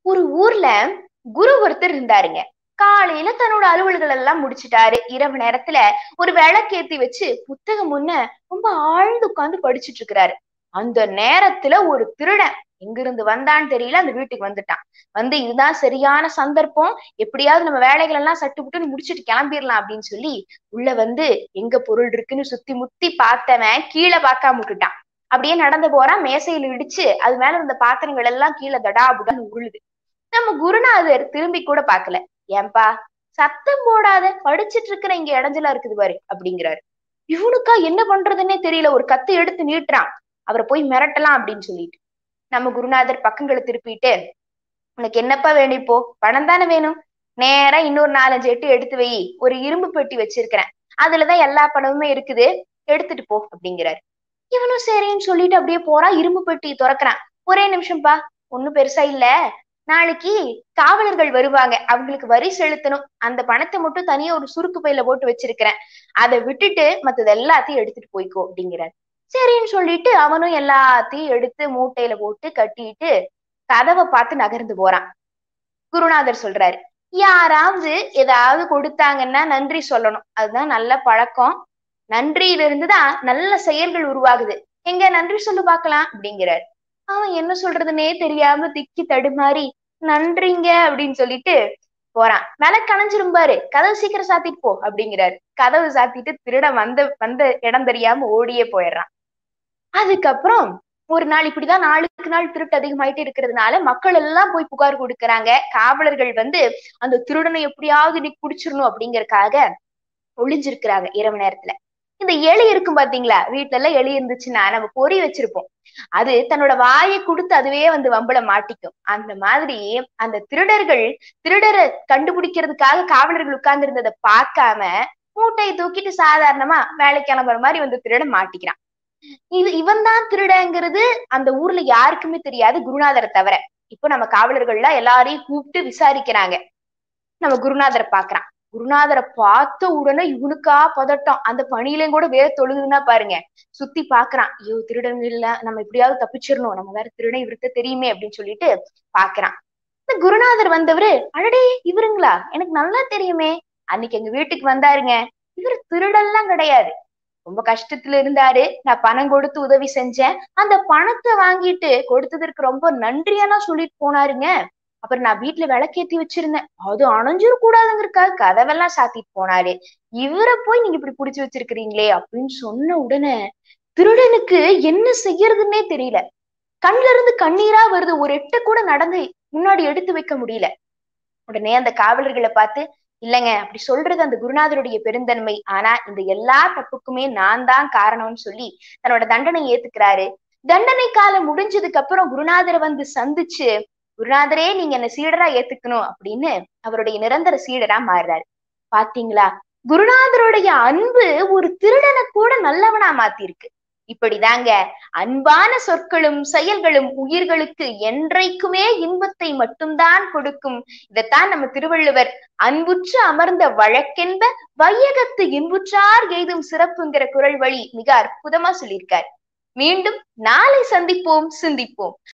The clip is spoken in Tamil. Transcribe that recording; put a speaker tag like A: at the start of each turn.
A: ஒரு ஊர்ல குரு ஒருத்தர் இருந்தாருங்க காலையில தன்னோட அலுவல்கள் எல்லாம் முடிச்சிட்டாரு இரவு நேரத்துல ஒரு விளக்கேத்தி வச்சு புத்தகம் முன்ன ரொம்ப ஆழ்ந்து உட்கார்ந்து படிச்சுட்டு இருக்கிறாரு அந்த நேரத்துல ஒரு திருடன் எங்கிருந்து வந்தான்னு தெரியல அந்த வீட்டுக்கு வந்துட்டான் வந்து இதுதான் சரியான சந்தர்ப்பம் எப்படியாவது நம்ம வேலைகள் எல்லாம் சட்டுப்புட்டுன்னு முடிச்சுட்டு கிளம்பிடலாம் அப்படின்னு சொல்லி உள்ள வந்து எங்க பொருள் இருக்குன்னு சுத்தி முத்தி பார்த்தவன் கீழே பார்க்காம விட்டுட்டான் அப்படியே நடந்து போறான் மேசையில இடிச்சு அது மேல இருந்த பாத்திரங்கள் எல்லாம் கீழே தடா புடான்னு உருளுது நம்ம குருநாதர் திரும்பி கூட பாக்கல ஏன்பா சத்தம் போடாத படிச்சிட்டு இருக்கிற இங்க இடைஞ்சலா இருக்குது பாரு அப்படிங்கிறாரு இவனுக்கா என்ன பண்றதுன்னே தெரியல ஒரு கத்து எடுத்து நீட்டுறான் அவரை போய் மிரட்டலாம் அப்படின்னு சொல்லிட்டு நம்ம குருநாதர் பக்கங்களை திருப்பிட்டு உனக்கு என்னப்பா வேணும் இப்போ பணம் தானே வேணும் நேரா இன்னொரு நாலஞ்சு எட்டு எடுத்து வை ஒரு இரும்பு பெட்டி வச்சிருக்கிறேன் அதுலதான் எல்லா பணமுமே இருக்குது எடுத்துட்டு போ அப்படிங்கிறாரு இவனும் சரின்னு சொல்லிட்டு அப்படியே போறான் இரும்பு பெட்டி திறக்கிறான் ஒரே நிமிஷம்ப்பா ஒண்ணும் பெருசா இல்ல நாளைக்கு காவலர்கள் வருவாங்க அவங்களுக்கு வரி செலுத்தணும் அந்த பணத்தை மட்டும் தனியா ஒரு சுருக்கு பையில போட்டு வச்சிருக்கிறேன் அதை விட்டுட்டு மத்தது எல்லாத்தையும் எடுத்துட்டு போய்க்கோ அப்படிங்கிறாரு சரின்னு சொல்லிட்டு அவனும் எல்லாத்தையும் எடுத்து மூட்டையில போட்டு கட்டிட்டு கதவை பார்த்து நகர்ந்து போறான் குருநாதர் சொல்றாரு யாராவது ஏதாவது கொடுத்தாங்கன்னா நன்றி சொல்லணும் அதுதான் நல்ல பழக்கம் நன்றியில இருந்துதான் நல்ல செயல்கள் உருவாகுது எங்க நன்றி சொல்லு பார்க்கலாம் அப்படிங்கிறாரு அவன் என்ன சொல்றதுன்னே தெரியாம திக்கி தடுமாறி நன்றிங்க அப்படின்னு சொல்லிட்டு போறான் மேல கணைஞ்சிரும் பாரு கதவு சீக்கிரம் சாத்திட்டு போ அப்படிங்கிறாரு கதவு சாத்திட்டு திருட வந்த வந்த இடம் தெரியாம ஓடியே போயிடுறான் அதுக்கப்புறம் ஒரு நாள் இப்படிதான் நாளுக்கு நாள் திருட்டு அதிகமாயிட்டு இருக்கிறதுனால மக்கள் எல்லாம் போய் புகார் கொடுக்கறாங்க காவலர்கள் வந்து அந்த திருடனை எப்படியாவது இன்னைக்கு பிடிச்சிடணும் அப்படிங்கறக்காக ஒளிஞ்சிருக்கிறாங்க இரவு நேரத்துல இந்த எலி இருக்கும் பாத்தீங்களா வீட்டுல எல்லாம் எலி இருந்துச்சுன்னா நம்ம பொறி வச்சிருப்போம் அது தன்னோட வாயை கொடுத்து அதுவே வந்து வம்பள மாட்டிக்கும் அந்த மாதிரி அந்த திருடர்கள் திருடரை கண்டுபிடிக்கிறதுக்காக காவலர்கள் உட்கார்ந்து இருந்ததை பார்க்காம மூட்டையை தூக்கிட்டு சாதாரணமா வேலை கிளம்புற மாதிரி வந்து திருட மாட்டிக்கிறான் இது இவன் தான் திருடங்கிறது அந்த ஊர்ல யாருக்குமே தெரியாது குருநாதரை தவிர இப்போ நம்ம காவலர்கள்லாம் எல்லாரையும் கூப்பிட்டு விசாரிக்கிறாங்க நம்ம குருநாதரை பாக்குறான் குருநாதரை பார்த்த உடனே இவனுக்கா பதட்டம் அந்த பணியிலையும் கூட வேற தொழுகுதுன்னா பாருங்க சுத்தி பாக்குறான் ஐயோ திருடன் இல்ல நம்ம எப்படியாவது தப்பிச்சிடணும் நம்ம வேற திருடன் இவருக்கு தெரியுமே அப்படின்னு சொல்லிட்டு பாக்குறான் இந்த குருநாதர் வந்தவரு அடடே இவருங்களா எனக்கு நல்லா தெரியுமே அன்னைக்கு எங்க வீட்டுக்கு வந்தாருங்க இவர் திருடெல்லாம் கிடையாது ரொம்ப கஷ்டத்துல இருந்தாரு நான் பணம் கொடுத்து உதவி செஞ்சேன் அந்த பணத்தை வாங்கிட்டு கொடுத்ததற்கு ரொம்ப நன்றியெல்லாம் சொல்லிட்டு போனாருங்க அப்புறம் நான் வீட்டுல விளக்கேத்தி வச்சிருந்தேன் அது அணைஞ்சிட கூடாதுங்கிறக்காக கதவெல்லாம் சாத்திட்டு போனாரு இவரை போய் நீங்க இப்படி புடிச்சு வச்சிருக்கிறீங்களே அப்படின்னு சொன்ன உடனே திருடனுக்கு என்ன செய்யறதுன்னே தெரியல கண்ல இருந்து கண்ணீரா வருது ஒரு எட்ட கூட நடந்து முன்னாடி எடுத்து வைக்க முடியல உடனே அந்த காவலர்களை பார்த்து இல்லைங்க அப்படி சொல்றது அந்த குருநாதருடைய பெருந்தன்மை ஆனா இந்த எல்லா தப்புக்குமே நான் தான் காரணம்னு சொல்லி தன்னோட தண்டனை ஏத்துக்கிறாரு தண்டனை காலம் முடிஞ்சதுக்கு அப்புறம் குருநாதரை வந்து சந்திச்சு குருநாதரே நீங்க என்ன சீடரா ஏத்துக்கணும் அப்படின்னு அவருடைய நிரந்தர சீடரா மாறுறாரு பாத்தீங்களா குருநாதருடைய அன்பு ஒரு திருடனை கூட நல்லவனா மாத்திருக்கு இப்படிதாங்க அன்பான சொற்களும் செயல்களும் உயிர்களுக்கு என்றைக்குமே இன்பத்தை மட்டும்தான் கொடுக்கும் இதைத்தான் நம்ம திருவள்ளுவர் அன்புற்று அமர்ந்த வழக்கென்ப வையகத்து இன்புற்றார் எய்தும் சிறப்புங்கிற குரல் வழி மிக அற்புதமா சொல்லியிருக்கார் மீண்டும் நாளை சந்திப்போம் சிந்திப்போம்